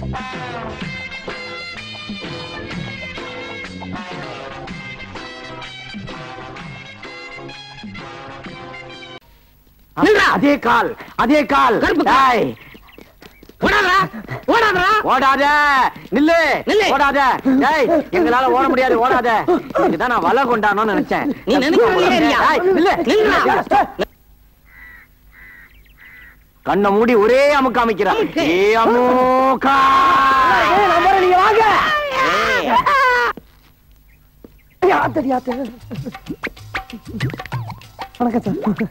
அதே கால் அதே கால் டேய், ஓடாதடா ஓடாதடா ஓடாத நில்லு நில்லு. ஓடாத டேய் எங்களால ஓட முடியாது ஓடாத இதுதான் நான் வலை கொண்டானோன்னு நினைச்சேன் நீ நினைக்கிறதே இல்லையா? டேய், நில்லு நில்லுடா. கண்ணை மூடி ஒரே அமுக்கு அமைக்கிறான் அமுக்கு. ஏ அமுக்கா நீங்க வாங்க ஏய். ஆத்தடி ஆத்த வணக்கம் சார்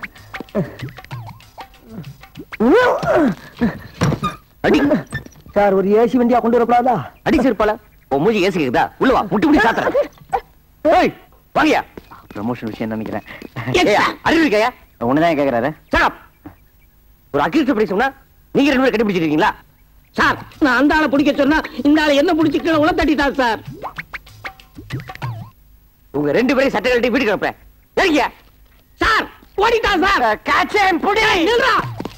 அடி சார் ஒரு ஏசி வண்டியா கொண்டு வரக்கூடாதா அடி சிறுப்பால உன் மூஞ்சி ஏசி கேக்குதா உள்ள வா முட்டி முடி சாத்துறேன் ஏய் வாங்கயா ப்ரமோஷன் விஷயம் நினைக்கிறேன் Yes, ஏய், sir. அறிவு இருக்கையா உன்னதான் கேக்குறாரு Shut up. ஒரு அக்யூஸ்ட் படி சொன்னா நீங்க ரெண்டு பேரும் கண்டுபிடிச்சிருக்கீங்களா சார் நான் அந்த ஆளை பிடிக்க சொன்னா இந்த ஆளை என்ன பிடிச்சி கீழே உள்ள தட்டிட்டார் சார் உங்க ரெண்டு பேரும் சட்டை கழட்டி வீட்டுக்கு அனுப்புறேன் ஏறியா சார் ஓடிட்டான் சார் காச்சேன் புடி நில்றா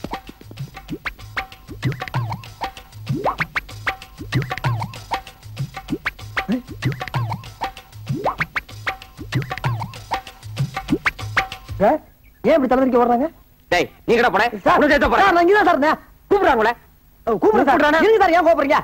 சார் ஏன் இப்படி தலைவரிக்க வர்றாங்க டேய் நீ கடை போட சார் உனக்கு ஏத்த போற சார், நான் இங்கதான் சார் இருந்தேன் கூப்பிடுறாங்களே கூப்பிடுறேன் சார் கூப்பிடுறானா? இருங்க சார் ஏன் கூப்பிடுறீங்க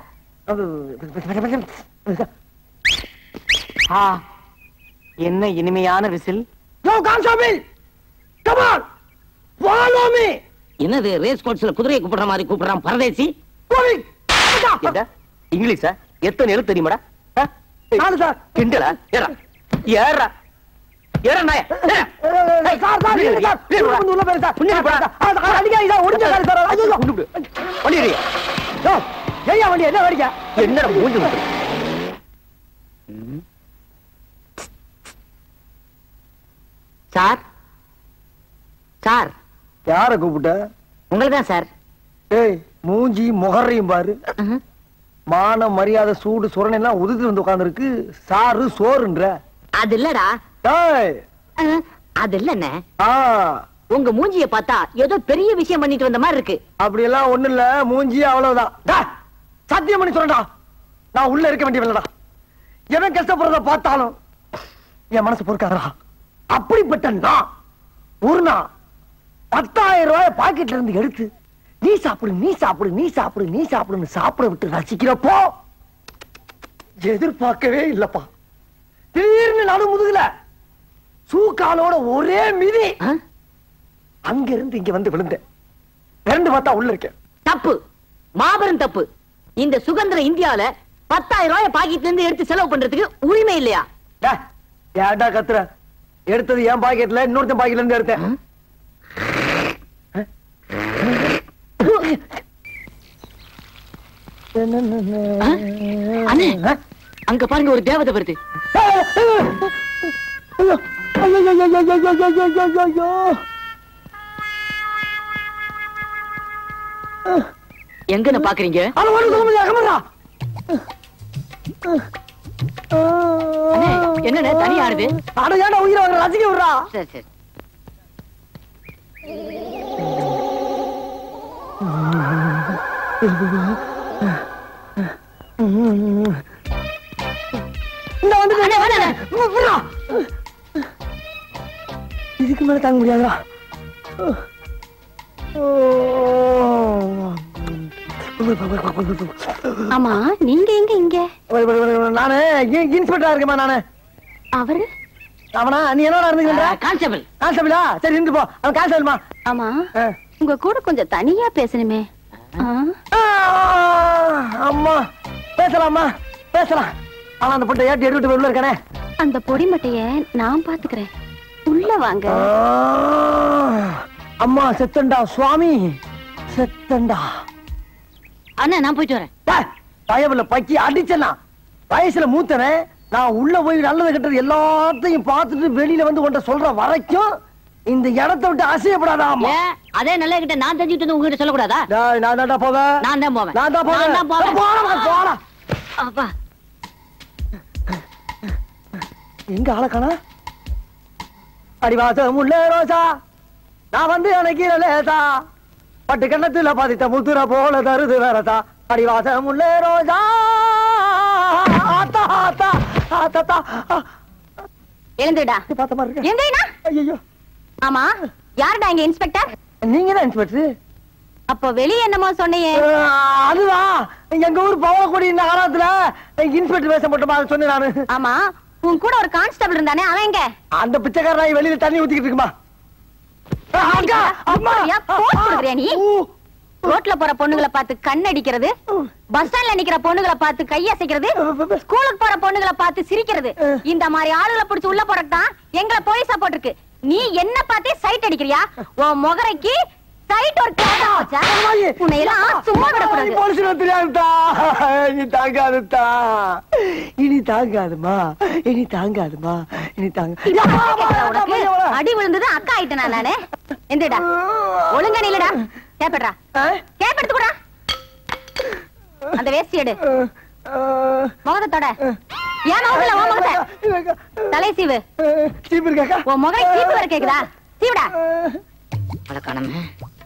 ஆ என்ன இனிமையான whistle yo constable come on follow me என்னது ரேஸ் கோர்ஸ்ல குதிரையை கூப்பிடுற மாதிரி கூப்பிடுறான் பரதேசி கோவிங் என்ன இங்கிலீஷா எத்தனை எழுத்து தெரியுமாடா ஆ? நானு சார் கிண்டலா ஏறா ஏறா ஏறா நாய சார் சார் இருங்க சார் உள்ள வந்து உள்ள போயிரு சார் புண்ணியம் போடா. ஆ, சார், அடிக்காதீங்க சார் ஒடிஞ்ச சார் சார் ஐயோ பண்ணிடுறியா யோ ஏய்யா வண்டி என்ன வடிக்க என்னடா மூஞ்சி முட்டு சார் சார் யார கூப்பிட்ட உங்களுக்கு தான் சார் ஏய் மூஞ்சி முகரையும் பாரு மான மரியாதை சூடு சுரணை எல்லாம் உதுத்து வந்து உட்கார்ந்துருக்கு சாரு சோறுன்ற அது இல்லடா ஏய் அஹ், அது இல்லண்ணே ஆ உங்க மூஞ்சிய பார்த்தா ஏதோ பெரிய விஷயம் பண்ணிட்டு வந்த மாதிரி இருக்கு அப்படி எல்லாம் ஒண்ணு இல்ல மூஞ்சி அவ்வளவுதான் டேய், சத்தியம் பண்ணி சொல்றேன்டா நான் உள்ள இருக்க வேண்டியவில்லடா எவன் கஷ்டப்படுறத பார்த்தாலும் என் மனசு பொறுக்காதடா அப்படிப்பட்ட நான் ஒரு நாள் பத்தாயிரம் ரூபாய் பாக்கெட்ல இருந்து எடுத்து நீ சாப்பிடு நீ சாப்பிடு நீ சாப்பிடு நீ சாப்பிடுன்னு சாப்பிட விட்டு ரசிக்கிறப்போ எதிர்பார்க்கவே இல்லப்பா திடீர்னு நடு முதுகுல சூக்காலோட ஒரே மிதி அஹ், அங்க இருந்து இங்க வந்து விழுந்தேன் ரெண்டு பார்த்தா உள்ள இருக்கேன் தப்பு மாபெரும் தப்பு இந்த சுதந்திர இந்தியால பத்தாயிரம் ரூபாய் பாக்கெட்ல இருந்து எடுத்து செலவு பண்றதுக்கு உரிமை இல்லையா டேய், ஏன்டா கத்துற எடுத்தது என் பாக்கெட்ல இன்னொருத்தன் பாக்கெட்ல இருந்து எடுத்தேன் அண்ணே அங்க பாருங்க ஒரு தேவதை வருது எங்கன்னு பாக்குறீங்க அண்ணே, என்னண்ணே தனியா ஆடுது அட ஏன்டா உயிரை வாங்குற ரசிக்க விடுறா சரி சரி இந்த வந்து அண்ணே, வேணாம், அண்ணே. விடுறா இதுக்கு மேல தாங்க முடியாதுடா ஆமா நீங்க எங்க இங்க நானு இன்ஸ்பெக்டரா இருக்கேமா நானு அவரு அவனா நீ என்னடா இருந்துக்கிற கான்ஸ்டபிள் கான்ஸ்டபிளா சரி இருந்து போ அவன் கான்ஸ்டபிள்மா ஆமா உங்க கூட கொஞ்சம் தனியா பேசணுமே ஆ? அம்மா பேசலாமா பேசலாம் ஆனா அந்த பொட்டை ஏட்டி எடுத்துட்டு உள்ள இருக்கானே அந்த பொடி மட்டைய நான் பாத்துக்கிறேன் உள்ள வாங்க ஆ, அம்மா செத்தண்டா சுவாமி செத்தண்டா அண்ணா நான் போயிட்டு வரேன் பயவுல பக்கி அடிச்சனா வயசுல மூத்தவன் நான் உள்ள போய் நல்லது கெட்டது எல்லாத்தையும் பார்த்துட்டு வெளியில வந்து உன்ட்ட சொல்ற வரைக்கும் இந்த இடத்தை விட்டு அசையப்படாதா அம்மா ஏன் அதே நல்ல கிட்ட நான் தெரிஞ்சுட்டு வந்து உங்ககிட்ட சொல்லக்கூடாதா டேய், நான் தான்டா போவேன் நான் தான் போவேன் நான் தான் போவேன் நான் தான் போவேன். போடா, போடா. அப்பா எங்க ஆளக்கானா அடிவாசம் உள்ள ரோசா நான் வந்து எனக்கு லேசா பட்டு கண்ணத்துல பாதித்த முத்துர போல தருது வேறதா அடிவாசம் உள்ள ரோஜா ஆத்தா ஆத்தா ஆத்தா எழுந்துடா பார்த்த மாதிரி இருக்கு எந்திரிடா ஐயோ ஆமா யாருடா இங்க இன்ஸ்பெக்டர் நீங்க தான் இன்ஸ்பெக்டர் அப்போ வெளிய என்னமோ சொன்னையே அதுதான் எங்க ஊர் பவளக்குடி நகரத்துல இன்ஸ்பெக்டர் வேஷம் போட்டுமா அதை சொன்னேன் நானு ஆமா உன் கூட ஒரு கான்ஸ்டபிள் இருந்தானே அவன் எங்க அந்த பிச்சைக்கார நாய் வெளியில தண்ணி ஊத்திக்கிட்டு இருக்குமா அக்கா, அம்மா. அப்படியா? போஸ் கொடுக்குறியா நீ? ஊ, ரோட்ல போற பொண்ணுங்களை பார்த்து கண் அடிக்கிறது பஸ் ஸ்டாண்ட்ல நிக்கிற பொண்ணுங்களை பார்த்து கையசைக்கிறது ஸ்கூலுக்கு போற பொண்ணுங்களை பார்த்து சிரிக்கிறது இந்த மாதிரி ஆளுகளை பிடிச்சு உள்ள போறதுக்கு தான் எங்களை போலீஸா போட்டிருக்கு நீ என்ன பார்த்தே சைட் அடிக்கிறியா உன் முகரைக்கு சைட் ஒரு கேட்டா வச்சா உன்னை எல்லாம் சும்மா விடக்கூடாது போலீஸ் தெரியாதுதா இனி தாங்காதுதா இனி தாங்காதுமா இனி தாங்காதுமா இனி தாங்க கேக்குதா உனக்கு அடி விழுந்தது அக்கா ஆயிட்டனா நானு எந்திரடா ஒழுங்கா நில்லுடா கேப்பட்றா கேப் எடுத்துக்கூடா அந்த வேஷ்டி எடு முகத்தை தொட ஏன் முகத்துல உன் முகத்தை தலை சீவு சீப்பு இருக்காக்கா உன் முகை சீப்பு வர கேக்குதா சீவுடா வழக்கானமே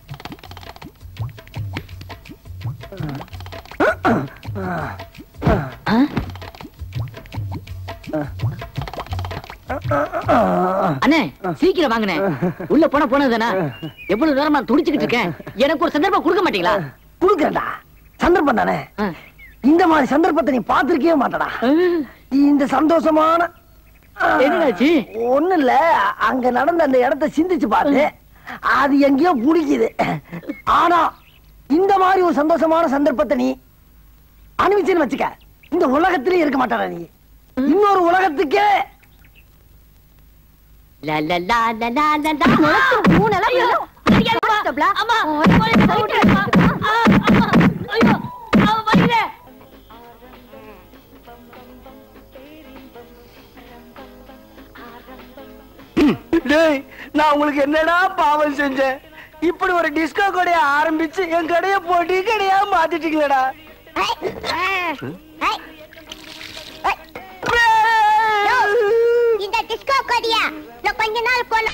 அண்ணே சீக்கிரம் வாங்கண்ணே உள்ள போன போனதுதானே எவ்வளவு நேரமா துடிச்சுக்கிட்டு இருக்கேன் எனக்கு ஒரு சந்தர்ப்பம் கொடுக்க மாட்டீங்களா குடுக்கறடா சந்தர்ப்பம் தானே ஆ. இந்த மாதிரி சந்தர்ப்பத்தை நீ பாத்திருக்கவே மாட்டடா இந்த சந்தோஷமான என்னடாச்சு? ஒண்ணு இல்ல அங்க நடந்த அந்த இடத்தை சிந்திச்சு பார்த்து அது எங்கேயோ பிடிக்குது ஆனா இந்த மாதிரி ஒரு சந்தோஷமான சந்தர்ப்பத்தை நீ அனுபவிச்சுன்னு வச்சுக்க இந்த உலகத்திலே இருக்க மாட்டாடா நீ இன்னொரு உலகத்துக்கே லா, லா, லா, லா, லா, லா, லா. முகத்து மூணு எல்லாம் ஐயோ, விழும். அடிக்காதீங்கப்பா. கான்ஸ்டபிளா? அம்மா, உன் போலீஸ் சைட் அடிக்காதீங்கப்பா. அடிப்பா. ஆ, அம்மா, ஐயோ, ஆ, வலிக்குதே. டேய் நான் உங்களுக்கு என்னடா பாவம் செஞ்சேன் இப்படி ஒரு டிஸ்கோ கடையை ஆரம்பிச்சு என் கடைய போட்டி கடையா மாத்திட்டீங்களடா இந்த டிஸ்கோ கொடியா நான் கொஞ்ச நாள் கொல்ல